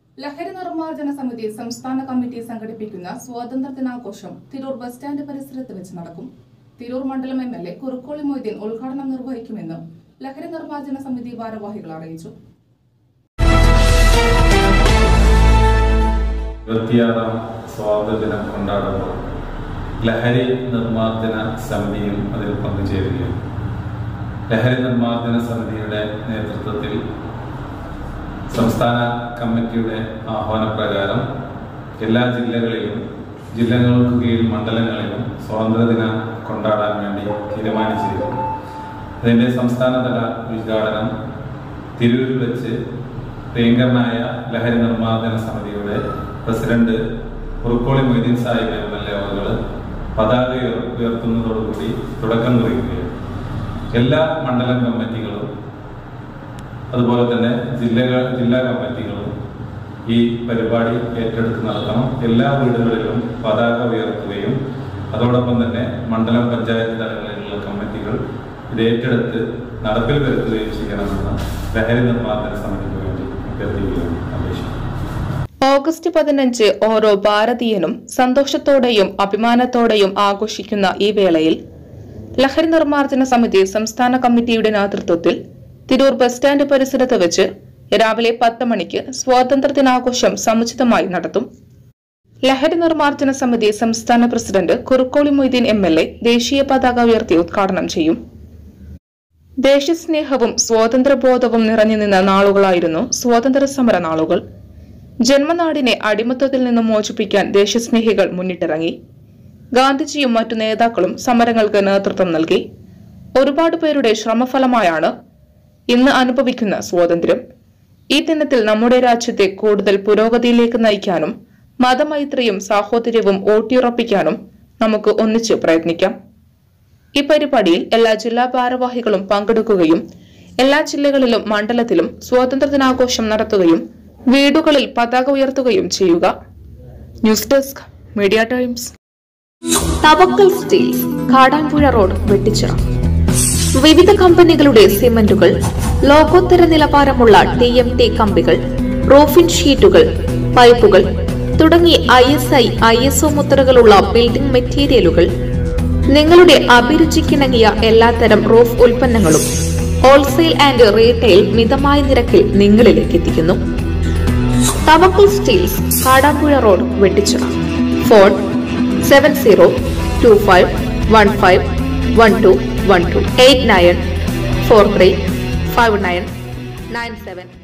ലഹരി നിർമ്മാർജ്ജന സമിതി സംസ്ഥാന കമ്മിറ്റി സംഘടിപ്പിക്കുന്ന സ്വാതന്ത്ര്യ ദിനാഘോഷം തിരൂർ ബസ് സ്റ്റാൻഡ് പരിസരത്ത് വെച്ച് നടക്കും തിരൂർ മണ്ഡലം M L A Kurukkoli Moideen ഉദ്ഘാടനം നിർവഹിക്കുമെന്ന് ലഹരി നിർമ്മാർജ്ജന സമിതി ഭാരവാഹികൾ അറിയിച്ചു ഇരുപത്തിയാറാം സ്വാതന്ത്ര്യദിനം കൊണ്ടാടുമ്പോൾ ലഹരി നിർമ്മാർജ്ജന സമിതിയും അതിൽ പങ്കുചേരുകയും ലഹരി നിർമ്മാർജ്ജന സമിതിയുടെ നേതൃത്വത്തിൽ സംസ്ഥാന കമ്മിറ്റിയുടെ ആഹ്വാനപ്രകാരം എല്ലാ ജില്ലകളിലും ജില്ലകൾക്ക് കീഴിൽ മണ്ഡലങ്ങളിലും സ്വാതന്ത്ര്യദിനം കൊണ്ടാടാൻ വേണ്ടി തീരുമാനിച്ചിരിക്കുന്നു ഇതിന്റെ സംസ്ഥാനതല ഉദ്ഘാടനം തിരൂരിൽ വെച്ച് പ്രിയങ്കരനായ ലഹരി നിർമ്മാർജ്ജന സമിതിയുടെ president Kurukkoli Moideen Sahib M L A അവർ പതാക ഉയർ- ഉയർത്തുന്നതോടുകൂടി തുടക്കം കുറിക്കുകയാണ് എല്ലാ മണ്ഡലം കമ്മിറ്റികളും അതുപോലെ തന്നെ ജില്ലകൾ ജില്ലാ കമ്മിറ്റികളും ഈ പരിപാടി ഏറ്റെടുത്ത് നടത്തണം എല്ലാ വീടുകളിലും പതാക ഉയർത്തുകയും അതോടൊപ്പം തന്നെ മണ്ഡലം പഞ്ചായത്ത് തലങ്ങളിലുള്ള കമ്മിറ്റികൾ ഇത് ഏറ്റെടുത്ത് നടപ്പിൽ വരുത്തുകയും ചെയ്യണമെന്ന് ലഹരി നിർമ്മാർജ്ജന സമിതിക്ക് വേണ്ടി അഭ്യർത്ഥിക്കുകയാണ് അപേക്ഷിക്കുന്നു ഓഗസ്റ്റ് പതിനഞ്ച് ഓരോ ഭാരതീയനും സന്തോഷത്തോടെയും അഭിമാനത്തോടെയും ആഘോഷിക്കുന്ന ഈ വേളയിൽ ലഹരി നിർമ്മാർജ്ജന സമിതി സംസ്ഥാന കമ്മിറ്റിയുടെ നേതൃത്വത്തിൽ തിരൂർ ബസ് സ്റ്റാൻഡ് പരിസരത്ത് വെച്ച് രാവിലെ പത്ത് മണിക്ക് സ്വാതന്ത്ര്യ ദിനാഘോഷം സമുചിതമായി നടത്തും ലഹരി നിർമ്മാർജ്ജന സമിതി സംസ്ഥാന president Kurukkoli Moideen M L A ദേശീയ പതാക ഉയർത്തി ഉദ്ഘാടനം ചെയ്യും ദേശസ്നേഹവും സ്വാതന്ത്ര്യബോധവും നിറഞ്ഞു നിന്ന നാളുകളായിരുന്നു സ്വാതന്ത്ര്യ സമര നാളുകൾ ജന്മനാടിനെ അടിമത്തത്തിൽ നിന്നും മോചിപ്പിക്കാൻ ദേശസ്നേഹികൾ മുന്നിട്ടിറങ്ങി ഗാന്ധിജിയും മറ്റു നേതാക്കളും സമരങ്ങൾക്ക് നേതൃത്വം നൽകി ഒരുപാട് പേരുടെ ശ്രമഫലമായാണ് ഇന്ന് അനുഭവിക്കുന്ന സ്വാതന്ത്ര്യം ഈ ദിനത്തിൽ നമ്മുടെ രാജ്യത്തെ കൂടുതൽ പുരോഗതിയിലേക്ക് നയിക്കാനും മതമൈത്രിയും സാഹോദര്യവും ഊട്ടിയുറപ്പിക്കാനും നമുക്ക് ഒന്നിച്ച് പ്രയത്നിക്കാം ഈ പരിപാടിയിൽ എല്ലാ ജില്ലാ ഭാരവാഹികളും പങ്കെടുക്കുകയും എല്ലാ ജില്ലകളിലും മണ്ഡലത്തിലും സ്വാതന്ത്ര്യ ദിനാഘോഷം നടത്തുകയും വീടുകളിൽ പതാക ഉയർത്തുകയും ചെയ്യുക news desk media times Thavakkal steels Kadampuzha road Vettichira വിവിധ കമ്പനികളുടെ സിമന്റുകൾ ലോകോത്തര നിലവാരമുള്ള ടി എം ടി കമ്പികൾ റൂഫിൻ ഷീറ്റുകൾ പൈപ്പുകൾ തുടങ്ങി I S I I S O മുദ്രകളുള്ള ബിൽഡിംഗ് മെറ്റീരിയലുകൾ നിങ്ങളുടെ അഭിരുചിക്കിണങ്ങിയ എല്ലാത്തരം റൂഫ് ഉൽപ്പന്നങ്ങളും ഹോൾസെയിൽ ആൻഡ് റീറ്റെയിൽ മിതമായ നിരക്കിൽ നിങ്ങളിലേക്ക് എത്തിക്കുന്നു Thavakkal steels Kadampuzha road Vettichira phone seven zero two five one five one two one two eight nine four three five nine nine seven